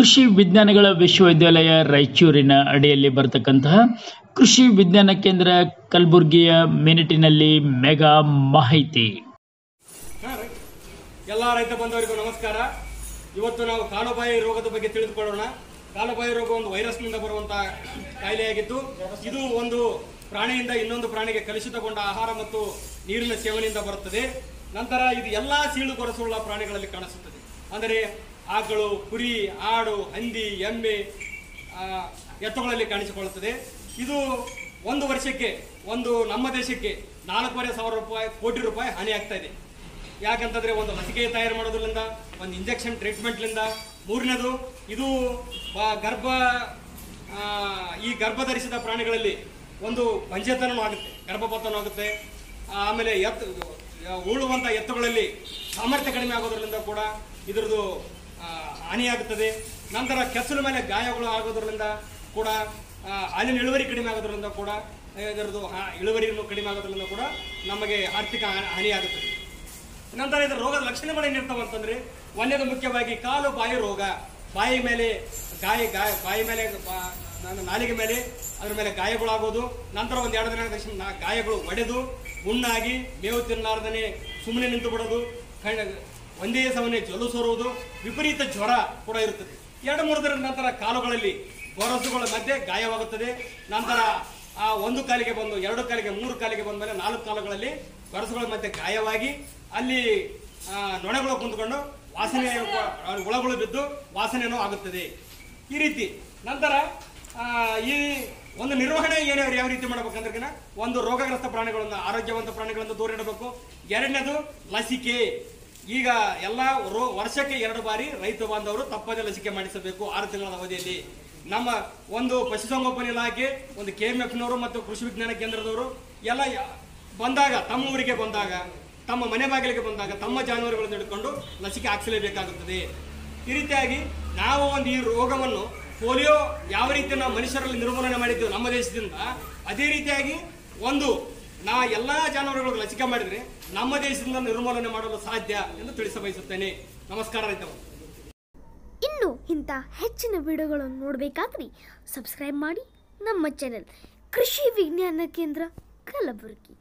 ಕೃಷಿ ವಿಜ್ಞಾನಗಳ ವಿಶ್ವವಿದ್ಯಾಲಯ ರಾಯಚೂರಿನ ಅಡಿಯಲ್ಲಿ ಬರತಕ್ಕಂತಹ ಕೃಷಿ ವಿಜ್ಞಾನ ಕೇಂದ್ರ ಕಲಬುರಗಿಯ ಮಿನಿಟಿನಲ್ಲಿ ಮೆಗಾ ಮಾಹಿತಿ ಹಾ ರೀ. ಎಲ್ಲ ರೈತ ಬಂಧುವರಿಗೂ ನಮಸ್ಕಾರ ಇವತ್ತು ನಾವು ಕಾಲುಬಾಯಿ ರೋಗದ ಬಗ್ಗೆ ತಿಳಿದುಕೊಳ್ಳೋಣ ಕಾಲುಬಾಯಿ ರೋಗ ಒಂದು ವೈರಸ್ನಿಂದ ಬರುವಂತಹ ಕಾಯಿಲೆಯಾಗಿದ್ದು ಇದು ಒಂದು ಪ್ರಾಣಿಯಿಂದ ಇನ್ನೊಂದು ಪ್ರಾಣಿಗೆ ಕಲುಷಿತಗೊಂಡ ಆಹಾರ ಮತ್ತು ನೀರಿನ ಸೇವನೆಯಿಂದ ಬರುತ್ತದೆ ನಂತರ ಇದು ಎಲ್ಲಾ ಸೀಳು ಗೊರಸುಳ್ಳ ಪ್ರಾಣಿಗಳಲ್ಲಿ ಕಾಣಿಸುತ್ತದೆ ಅಂದರೆ ಆಕಳು ಕುರಿ ಆಡು ಹಂದಿ ಎಮ್ಮೆ ಆ, ಎತ್ತುಗಳಲ್ಲಿ ಕಾಣಿಸಿಕೊಳ್ಳುತ್ತದೆ ಇದು ಒಂದು ವರ್ಷಕ್ಕೆ ಒಂದು ನಮ್ಮ ದೇಶಕ್ಕೆ ನಾಲ್ಕೂವರೆ ಸಾವಿರ ರೂಪಾಯಿ ಕೋಟಿ ರೂಪಾಯಿ ಹಾನಿ ಆಗ್ತಾ ಇದೆ ಯಾಕಂತಂದ್ರೆ ಒಂದು ಲಸಿಕೆ ತಯಾರು ಮಾಡೋದ್ರಿಂದ ಒಂದು ಇಂಜೆಕ್ಷನ್ ಟ್ರೀಟ್ಮೆಂಟ್ಲಿಂದ ಮೂರನೇದು ಇದು ಬ- ಗರ್ಭ ಆ, ಈ ಗರ್ಭ ಧರಿಸಿದ ಪ್ರಾಣಿಗಳಲ್ಲಿ ಒಂದು ಪಂಚೇತನೂ ಆಗುತ್ತೆ ಗರ್ಭಪಾತನೂ ಆಗುತ್ತೆ ಆಮೇಲೆ ಎತ್ತು ಉಳುವಂಥ ಎತ್ತುಗಳಲ್ಲಿ ಸಾಮರ್ಥ್ಯ ಕಡಿಮೆ ಆಗೋದ್ರಿಂದ ಕೂಡ ಇದರದ್ದು ಆ, ಹಾನಿಯಾಗುತ್ತದೆ ನಂತರ ಕೆಸಲು ಮೇಲೆ ಗಾಯಗಳು ಆಗೋದ್ರಿಂದ ಕೂಡ ಆ, ಹಾಲಿನ ಇಳುವರಿ ಕಡಿಮೆ ಆಗೋದ್ರಿಂದ ಕೂಡ ಇದರದ್ದು ಹಾ- ಇಳುವರಿಯನ್ನು ಕಡಿಮೆ ಆಗೋದ್ರಿಂದ ಕೂಡ ನಮಗೆ ಆರ್ಥಿಕ ಹಾ- ಹಾನಿಯಾಗುತ್ತದೆ ನಂತರ ಇದರ ರೋಗದ ಲಕ್ಷಣಗಳು ಏನಿರ್ತಾವ ಅಂತಂದ್ರೆ ಒಂದೇದು ಮುಖ್ಯವಾಗಿ ಕಾಲು ಬಾಯಿ ರೋಗ ಬಾಯಿ ಮೇಲೆ ಗಾಯ ಗಾಯ ಬಾಯಿ ಮೇಲೆ ಬಾ- ನನ್ನ ನಾಲಿಗೆ ಮೇಲೆ ಅದ್ರ ಮೇಲೆ ಗಾಯಗಳಾಗೋದು ನಂತರ ಒಂದ್ ಎರಡು ದಿನ ತಕ್ಷಣ ನಾ- ಗಾಯಗಳು ಒಡೆದು ಹುಣ್ಣಾಗಿ ಮೇವು ತಿನ್ನಲಾರ್ದನೆ ಸುಮ್ಮನೆ ನಿಂತು ಬಿಡೋದು ಕಣ್ಣ ಒಂದೇ ಸಮನೆ ಜೊಲು ಸೋರುವುದು ವಿಪರೀತ ಜ್ವರ ಕೂಡ ಇರುತ್ತದೆ ಎರಡು ಮೂರು ದಿನದ ನಂತರ ಕಾಲುಗಳಲ್ಲಿ ಗೊರಸುಗಳ ಮಧ್ಯೆ ಗಾಯವಾಗುತ್ತದೆ ನಂತರ ಆ ಒಂದು ಕಾಲಿಗೆ ಬಂದು ಎರಡು ಕಾಲಿಗೆ ಮೂರು ಕಾಲಿಗೆ ಬಂದ ಮೇಲೆ ನಾಲ್ಕು ಕಾಲುಗಳಲ್ಲಿ ಗೊರಸುಗಳ ಮಧ್ಯೆ ಗಾಯವಾಗಿ ಅಲ್ಲಿ ಆ, ನೊಣಗಳು ಕುಂತ್ಕೊಂಡು ವಾಸನೆ ಹುಳಗಳು ಬಿದ್ದು ವಾಸನೆನೂ ಆಗುತ್ತದೆ ಈ ರೀತಿ ನಂತರ ಆ, ಈ ಒಂದು ನಿರ್ವಹಣೆ ಏನು ಯಾವ ರೀತಿ ಮಾಡ್ಬೇಕಂದ್ರೆ ಒಂದು ರೋಗಗ್ರಸ್ತ ಪ್ರಾಣಿಗಳನ್ನ ಆರೋಗ್ಯವಂತ ಪ್ರಾಣಿಗಳನ್ನು ದೂರ ಇಡಬೇಕು ಎರಡನೇದು ಲಸಿಕೆ ಈಗ ಎಲ್ಲ ರೋ ವರ್ಷಕ್ಕೆ ಎರಡು ಬಾರಿ ರೈತ ಬಾಂಧವರು ತಪ್ಪದೇ ಲಸಿಕೆ ಮಾಡಿಸಬೇಕು ಆರು ತಿಂಗಳ ಅವಧಿಯಲ್ಲಿ ನಮ್ಮ ಒಂದು ಪಶುಸಂಗೋಪನಾ ಇಲಾಖೆ ಒಂದು ಕೆ ನವರು ಮತ್ತು ಕೃಷಿ ವಿಜ್ಞಾನ ಕೇಂದ್ರದವರು ಎಲ್ಲ ಯ- ಬಂದಾಗ ತಮ್ಮ ಊರಿಗೆ ಬಂದಾಗ ತಮ್ಮ ಮನೆ ಬಾಗಿಲಿಗೆ ಬಂದಾಗ ತಮ್ಮ ಜಾನುವಾರುಗಳನ್ನು ಹಿಡ್ಕೊಂಡು ಲಸಿಕೆ ಹಾಕಿಸಲೇಬೇಕಾಗುತ್ತದೆ ಈ ರೀತಿಯಾಗಿ ನಾವು ಒಂದು ಈ ರೋಗವನ್ನು ಪೋಲಿಯೋ ಯಾವ ರೀತಿ ನಾವು ಮನುಷ್ಯರಲ್ಲಿ ನಿರ್ಮೂಲನೆ ಮಾಡಿದ್ದೇವೆ ನಮ್ಮ ದೇಶದಿಂದ ಅದೇ ರೀತಿಯಾಗಿ ಒಂದು ನಾ ಎಲ್ಲಾ ಜಾನುವಾರುಗಳಿಗೆ ಲಸಿಕೆ ಮಾಡಿದ್ರೆ ನಮ್ಮ ದೇಶದಿಂದ ನಿರ್ಮೂಲನೆ ಮಾಡಲು ಸಾಧ್ಯ ಎಂದು ತಿಳಿಸ ಬಯಸುತ್ತೇನೆ ನಮಸ್ಕಾರ ರೈತರು ಇನ್ನು ಇಂಥ ಹೆಚ್ಚಿನ ವಿಡಿಯೋಗಳನ್ನು ನೋಡಬೇಕಾದ್ರೆ ಸಬ್ಸ್ಕ್ರೈಬ್ ಮಾಡಿ ನಮ್ಮ ಚಾನೆಲ್ ಕೃಷಿ ವಿಜ್ಞಾನ ಕೇಂದ್ರ ಕಲಬುರಗಿ